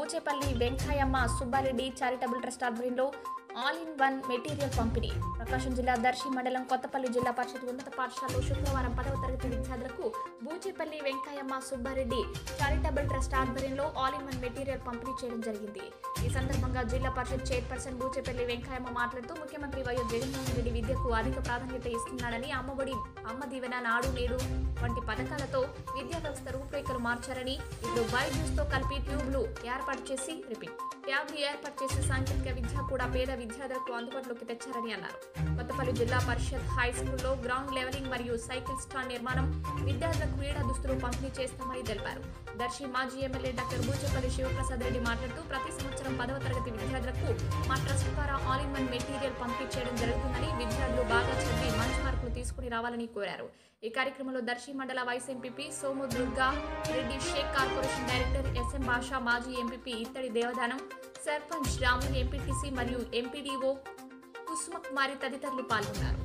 Boochepalli Venkayamma Subbareddy charitable trust ఆధ్వర్యంలో all in one material పంపిణీ ప్రకాశం జిల్లా దర్శి మండలం కొత్తపల్లి జిల్లా పరిషత్ ఉన్నత పాఠశాలలో శుక్రవారం పదవ తరగతి విద్యార్థులకు బూచేపల్లి వెంకయ్యమ్మ సుబ్బారెడ్డి చారిటబుల్ ట్రస్ట్ ఆధ్వర్యంలో ఆల్ ఇన్ వన్ మెటీరియల్ పంపిణీ చేయడం జరిగింది ఈ సందర్భంగా జిల్లా పరిషత్ చైర్పర్సన్ బూచేపల్లి వెంకయ్యమ్మ మాట్లాడుతూ ముఖ్యమంత్రి వైఎస్ జగన్మోహన్ రెడ్డి విద్యకు అధిక ప్రాధాన్యత ఇస్తున్నాడని అమ్మఒడి అమ్మ దీవెన నాడు నేడు వంటి పథకాలతో విద్యా వ్యవస్థ రూపురేఖలు మార్చారని ఇప్పుడు బైజూస్ తో కలిపి ట్యూబ్లు ఏర్పాటు చేసి రిపీట్ ట్యాబ్లు ఏర్పాటు చేసి సాంకేతిక విద్య కూడా పేద విద్యార్థులకు అందుబాటులోకి తెచ్చారని అన్నారు కొత్తపల్లి జిల్లా పరిషత్ హై స్కూల్లో గ్రౌండ్ లెవెలింగ్ మరియు సైకిల్ స్టాండ్ నిర్మాణం విద్యార్థులకు క్రీడా దుస్తులు పంపిణీ చేస్తామని తెలిపారు దర్శి మాజీ ఎమ్మెల్యే డాక్టర్ బూచపల్లి శివప్రసాద్ రెడ్డి మాట్లాడుతూ ప్రతి సంవత్సరం పదవ తరగతి విద్యార్థులకు మా ట్రస్ట్ ద్వారా ఆల్ ఇన్ వన్ మెటీరియల్ పంపిణీ చేయడం జరుగుతుందని విద్యార్థులు బాగా చదివి మంచి మార్కులు తీసుకుని రావాలని కోరారు ఈ కార్యక్రమంలో దర్శి మండల vice MPP Somu Durga Reddy Shaik corporation director SM Basha మాజీ ఎంపీపీ ఇత్తడి దేవదానం సర్పంచ్ రాము ఎంపీటీసీ మరియు ఎంపీడీఓ కుసుమకుమారి తదితరులు పాల్గొన్నారు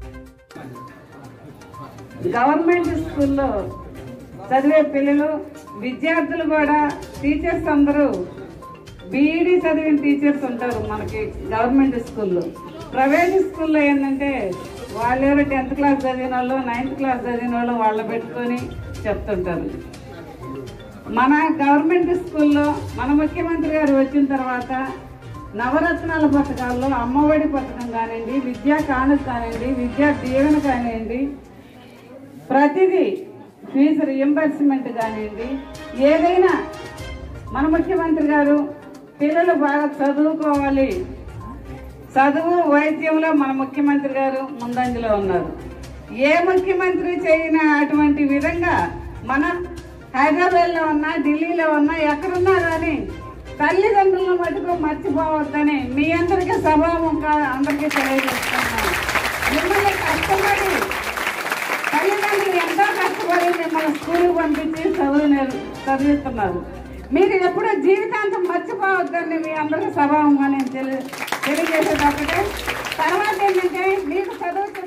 గవర్నమెంట్ స్కూల్లో చదివే పిల్లలు విద్యార్థులు కూడా టీచర్స్ అందరూ బీఈడీ చదివిన టీచర్స్ ఉంటారు మనకి గవర్నమెంట్ స్కూల్లో ప్రైవేట్ స్కూల్లో ఏంటంటే వాళ్ళు ఎవరు టెన్త్ క్లాస్ చదివిన వాళ్ళు నైన్త్ క్లాస్ చదివిన వాళ్ళు వాళ్ళు పెట్టుకొని చెప్తుంటారు మన గవర్నమెంట్ స్కూల్లో మన ముఖ్యమంత్రి గారు వచ్చిన తర్వాత నవరత్నాల పథకాల్లో అమ్మఒడి పథకం కానివ్వండి విద్యా కానుక కానివ్వండి విద్యా దీవెన కానివ్వండి ప్రతిదీ ఫీజు రియంబర్స్మెంట్ కానివ్వండి ఏదైనా మన ముఖ్యమంత్రి గారు పిల్లలు బాగా చదువుకోవాలి చదువు వైద్యంలో మన ముఖ్యమంత్రి గారు ముందంజలో ఉన్నారు ఏ ముఖ్యమంత్రి చేయన అటువంటి విధంగా మన హైదరాబాద్లో ఉన్నా ఢిల్లీలో ఉన్నా ఎక్కడున్నా కానీ తల్లిదండ్రులను మటుకు మర్చిపోవద్దని మీ అందరికీ సభాముఖంగా అందరికీ తెలియజేస్తున్నాను మిమ్మల్ని కష్టపడి తల్లిదండ్రులు ఎంతో కష్టపడి మిమ్మల్ని స్కూల్కి పంపించి చదువు నేర్ చదివిస్తున్నారు మీరు ఎప్పుడూ జీవితాంతం మర్చిపోవద్దని మీ అందరికీ సభావంగా నేను తెలియ తెలియజేసేది ఒకటే తర్వాత ఏంటంటే మీకు చదువు